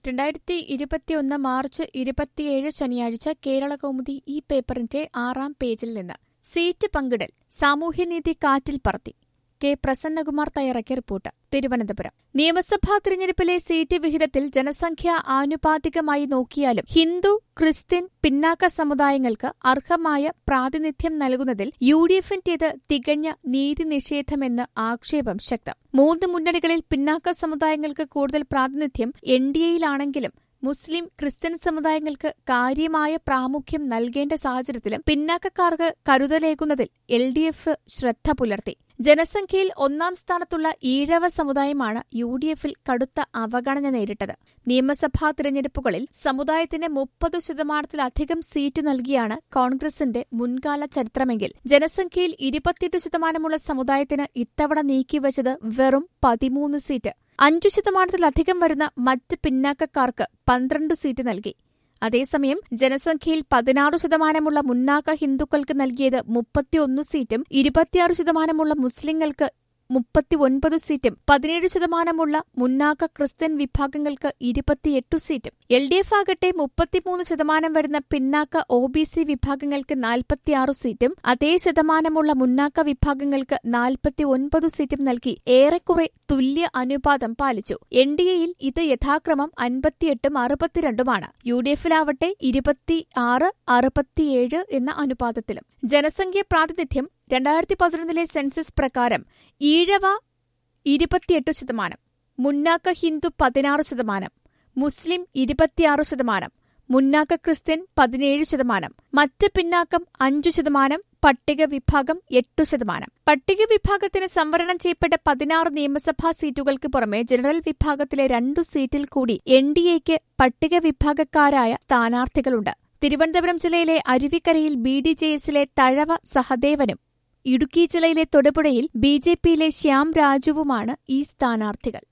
രണ്ടായിരത്തി ഇരുപത്തിയൊന്ന് മാർച്ച് ഇരുപത്തിയേഴ് ശനിയാഴ്ച കേരള കൗമുദി ഈ പേപ്പറിന്റെ ആറാം പേജിൽ നിന്ന് സീറ്റ് പങ്കിടൽ സാമൂഹ്യനീതി കാറ്റിൽ പറത്തി കെ പ്രസന്നകുമാർ തയ്യാറാക്കിയ റിപ്പോർട്ട് തിരുവനന്തപുരം നിയമസഭാ തിരഞ്ഞെടുപ്പിലെ സീറ്റ് വിഹിതത്തിൽ ജനസംഖ്യ ആനുപാതികമായി നോക്കിയാലും ഹിന്ദു ക്രിസ്ത്യൻ പിന്നാക്ക സമുദായങ്ങൾക്ക് അർഹമായ പ്രാതിനിധ്യം നൽകുന്നതിൽ യു ഡി എഫിന്റേത് തികഞ്ഞ നീതി നിഷേധമെന്ന് ആക്ഷേപം ശക്തം മൂന്ന് മുന്നണികളിൽ പിന്നാക്ക സമുദായങ്ങൾക്ക് കൂടുതൽ പ്രാതിനിധ്യം എൻ ഡി എയിലാണെങ്കിലും മുസ്ലിം ക്രിസ്ത്യൻ സമുദായങ്ങൾക്ക് കാര്യമായ പ്രാമുഖ്യം നൽകേണ്ട സാഹചര്യത്തിലും പിന്നാക്കക്കാർക്ക് കരുതലേകുന്നതിൽ എൽ ഡി എഫ് ശ്രദ്ധ പുലർത്തി ജനസംഖ്യയിൽ ഒന്നാം സ്ഥാനത്തുള്ള ഈഴവ സമുദായമാണ് യു ഡി എഫിൽ കടുത്ത അവഗണന നേരിട്ടത് നിയമസഭാ തിരഞ്ഞെടുപ്പുകളിൽ സമുദായത്തിന് മുപ്പത് ശതമാനത്തിലധികം സീറ്റ് നൽകിയാണ് കോൺഗ്രസിന്റെ മുൻകാല ചരിത്രമെങ്കിൽ ജനസംഖ്യയിൽ ഇരുപത്തിയെട്ട് ശതമാനമുള്ള സമുദായത്തിന് ഇത്തവണ നീക്കിവച്ചത് വെറും പതിമൂന്ന് സീറ്റ് അഞ്ചു ശതമാനത്തിലധികം വരുന്ന മറ്റ് പിന്നാക്കക്കാർക്ക് പന്ത്രണ്ട് സീറ്റ് നൽകി അതേസമയം ജനസംഖ്യയിൽ പതിനാറ് ശതമാനമുള്ള മുന്നാക്ക ഹിന്ദുക്കൾക്ക് നൽകിയത് മുപ്പത്തിയൊന്ന് സീറ്റും ഇരുപത്തിയാറ് ശതമാനമുള്ള മുസ്ലിങ്ങൾക്ക് മുപ്പത്തിയൊൻപത് സീറ്റും പതിനേഴ് ശതമാനമുള്ള മുന്നാക്ക ക്രിസ്ത്യൻ വിഭാഗങ്ങൾക്ക് ഇരുപത്തിയെട്ടു സീറ്റും എൽ ഡി എഫ് ആകട്ടെ മുപ്പത്തിമൂന്ന് ശതമാനം വരുന്ന പിന്നാക്ക ഒ ബി സി വിഭാഗങ്ങൾക്ക് നാൽപ്പത്തിയാറ് സീറ്റും അതേ ശതമാനമുള്ള മുന്നാക്ക വിഭാഗങ്ങൾക്ക് നാൽപ്പത്തിയൊൻപത് സീറ്റും നൽകി ഏറെക്കുറെ തുല്യ അനുപാതം പാലിച്ചു എൻ ഡി എയിൽ ഇത് യഥാക്രമം അൻപത്തിയെട്ടും അറുപത്തിരണ്ടുമാണ് യു ഡി എഫിലാവട്ടെ ഇരുപത്തിയാറ് അറുപത്തിയേഴ് എന്ന അനുപാതത്തിലും ജനസംഖ്യ പ്രാതിനിധ്യം രണ്ടായിരത്തി പതിനൊന്നിലെ സെൻസസ് പ്രകാരം ഈഴവ ഇരുപത്തിയെട്ട് ശതമാനം മുന്നാക്ക ഹിന്ദു പതിനാറ് ശതമാനം മുസ്ലിം ഇരുപത്തിയാറ് ശതമാനം മുന്നാക്ക ക്രിസ്ത്യൻ പതിനേഴ് ശതമാനം മറ്റ് പിന്നാക്കം അഞ്ചു ശതമാനം പട്ടിക വിഭാഗം എട്ടു ശതമാനം പട്ടിക വിഭാഗത്തിന് സംവരണം ചെയ്യപ്പെട്ട പതിനാറ് നിയമസഭാ സീറ്റുകൾക്ക് പുറമെ ജനറൽ വിഭാഗത്തിലെ രണ്ടു സീറ്റിൽ കൂടി എൻ ഡി എക്ക് പട്ടിക വിഭാഗക്കാരായ സ്ഥാനാർത്ഥികളുണ്ട് തിരുവനന്തപുരം ജില്ലയിലെ അരുവിക്കരയിൽ ബി ഡി ജെ എസിലെ തഴവ സഹദേവനും ഇടുക്കി ജില്ലയിലെ തൊടുപുഴയിൽ ബി ജെ പിയിലെ ശ്യാം രാജുവുമാണ് ഈ സ്ഥാനാർത്ഥികൾ